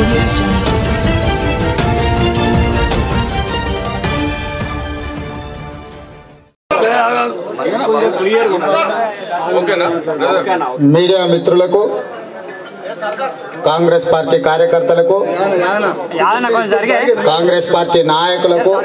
audio jungle. ఓకేనా brother media మిత్రులకు Congress party కార్యకర్తలకు కాంగ్రెస్ పార్టీ నాయకులకు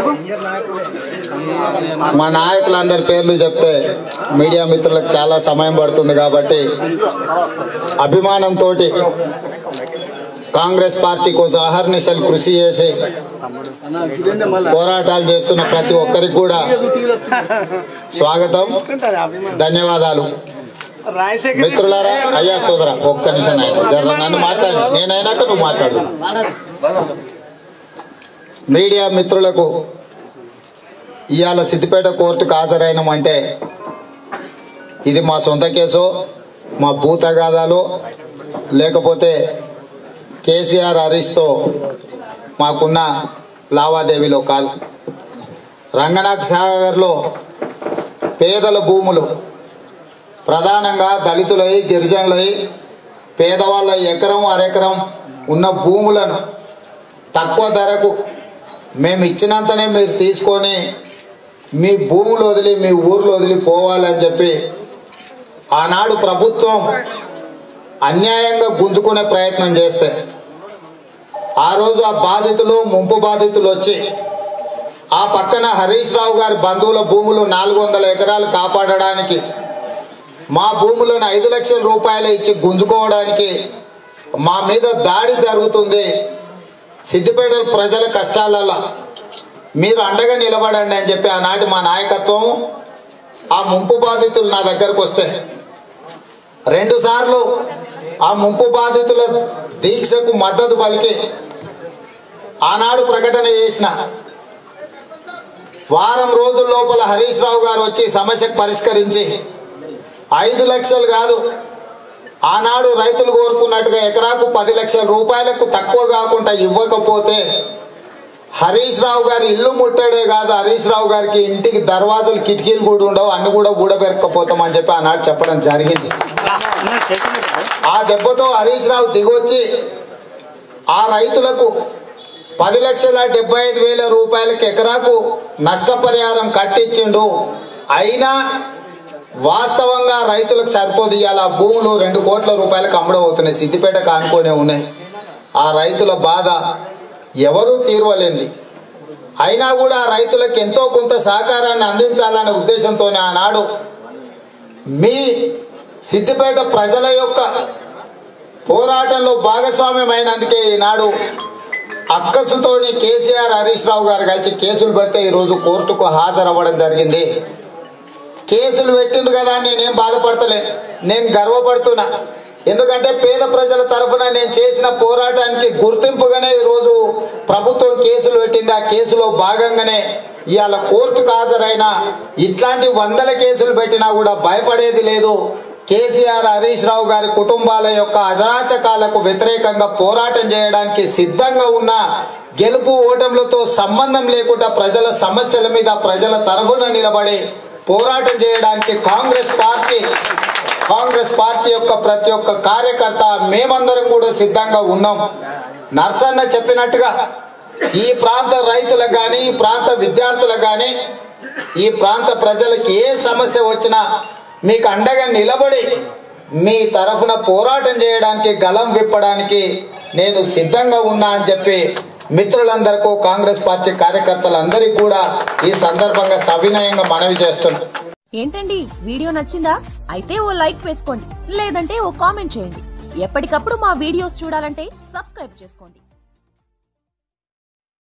మా నాయకులందరి పేర్లు చెప్తే మీడియా మిత్రులకు చాలా సమయం పడుతుంది కాబట్టి అభిమానంతో కాంగ్రెస్ పార్టీ కోసం అహర్నిశలు కృషి చేసి పోరాటాలు చేస్తున్న ప్రతి ఒక్కరికి కూడా స్వాగతం ధన్యవాదాలు మిత్రులారా అయ్యా సోదరా ఒక్క నిమిషం ఆయన జర నన్ను మాట్లాడు నేనైనాక నువ్వు మాట్లాడు మీడియా మిత్రులకు ఇవాళ సిద్దిపేట కోర్టుకు హాజరైనామంటే ఇది మా సొంత కేసు మా భూతగాదాలు లేకపోతే కేసీఆర్ హరీష్తో మాకున్న లావాదేవీలో కాదు రంగనాథ్ సాగర్లో పేదల భూములు ప్రధానంగా దళితులై గిరిజనులై పేదవాళ్ళ ఎకరం అరెకరం ఉన్న భూములను తక్కువ ధరకు మేము ఇచ్చినంతనే మీరు తీసుకొని మీ భూములు వదిలి మీ ఊర్లో వదిలి పోవాలని చెప్పి ఆనాడు ప్రభుత్వం అన్యాయంగా గుంజుకునే ప్రయత్నం చేస్తే ఆ రోజు ఆ బాధితులు ముంపు బాధితులు వచ్చి ఆ పక్కన హరీష్ రావు గారి బంధువుల భూములు నాలుగు వందల ఎకరాలు కాపాడడానికి మా భూములను ఐదు లక్షల రూపాయలు ఇచ్చి గుంజుకోవడానికి మా మీద దాడి జరుగుతుంది సిద్దిపేట ప్రజల కష్టాలలో మీరు అండగా నిలబడండి అని చెప్పి ఆనాటి మా నాయకత్వం ఆ ముంపు బాధితులు నా దగ్గరకు వస్తే రెండు సార్లు ఆ ముంపు బాధితుల దీక్షకు మద్దతు పలికి ఆనాడు ప్రకటన చేసిన వారం రోజుల లోపల హరీష్ రావు గారు వచ్చి సమస్యకు పరిష్కరించి ఐదు లక్షలు కాదు ఆనాడు రైతులు కోరుకున్నట్టుగా ఎకరాకు పది లక్షల రూపాయలకు తక్కువ కాకుండా ఇవ్వకపోతే హరీష్ రావు గారి ఇల్లు ముట్టాడే కాదు హరీష్ రావు గారికి ఇంటికి దర్వాజలు కిటికీలు కూడా ఉండవు అన్ని కూడా ఊడబెరకపోతామని చెప్పి ఆనాడు చెప్పడం జరిగింది ఆ దెబ్బతో హరీష్ రావు దిగొచ్చి ఆ రైతులకు పది లక్షల డెబ్బై ఐదు వేల రూపాయలకి ఎకరాకు నష్టపరిహారం కట్టించిండు అయినా వాస్తవంగా రైతులకు సరిపోదు ఇవాళ ఆ భూములు రెండు కోట్ల రూపాయలకు అమ్ముడవుతున్నాయి సిద్దిపేట కానుకొనే ఉన్నాయి ఆ రైతుల బాధ ఎవరూ తీర్వలేంది అయినా కూడా ఆ రైతులకు ఎంతో కొంత సహకారాన్ని అందించాలనే ఉద్దేశంతోనే ఆనాడు మీ సిద్దిపేట ప్రజల యొక్క పోరాటంలో భాగస్వామ్యమైనందుకే ఈనాడు అక్కసుతోని కేసీఆర్ హరీష్ రావు గారు కలిసి కేసులు పెడితే ఈరోజు కోర్టుకు హాజరవ్వడం జరిగింది కేసులు పెట్టిండ్రు కదా అని నేనేం బాధపడతలే నేను గర్వపడుతున్నా ఎందుకంటే పేద ప్రజల తరఫున నేను చేసిన పోరాటానికి గుర్తింపుగానే ఈరోజు ప్రభుత్వం కేసులు పెట్టింది ఆ కేసులో భాగంగానే ఇవాళ కోర్టుకు హాజరైన ఇట్లాంటి వందల కేసులు పెట్టినా కూడా భయపడేది లేదు కేసీఆర్ హరీష్ రావు గారి కుటుంబాల యొక్క అరాచకాలకు వ్యతిరేకంగా పోరాటం చేయడానికి సిద్ధంగా ఉన్న గెలుపు ఓటములతో సంబంధం లేకుండా ప్రజల సమస్యల మీద ప్రజల తరఫున నిలబడి పోరాటం చేయడానికి కాంగ్రెస్ పార్టీ కాంగ్రెస్ పార్టీ యొక్క ప్రతి ఒక్క కార్యకర్త మేమందరం కూడా సిద్ధంగా ఉన్నాం నర్సన్న చెప్పినట్టుగా ఈ ప్రాంత రైతులకు కానీ ఈ ప్రాంత విద్యార్థులకు కానీ ఈ ప్రాంత ప్రజలకు ఏ సమస్య వచ్చినా మీకు అండగా నిలబడి మీ తరఫున పోరాటం చేయడానికి గలం విప్పడానికి నేను సిద్ధంగా ఉన్నా అని చెప్పి మిత్రులందరికీ కాంగ్రెస్ పార్టీ కార్యకర్తలందరికీ కూడా ఈ సందర్భంగా సవినయంగా మనవి చేస్తున్నా ఏంటండి వీడియో నచ్చిందా అయితే ఓ లైక్ వేసుకోండి లేదంటే ఓ కామెంట్ చేయండి ఎప్పటికప్పుడు మా వీడియోస్ చూడాలంటే సబ్స్క్రైబ్ చేసుకోండి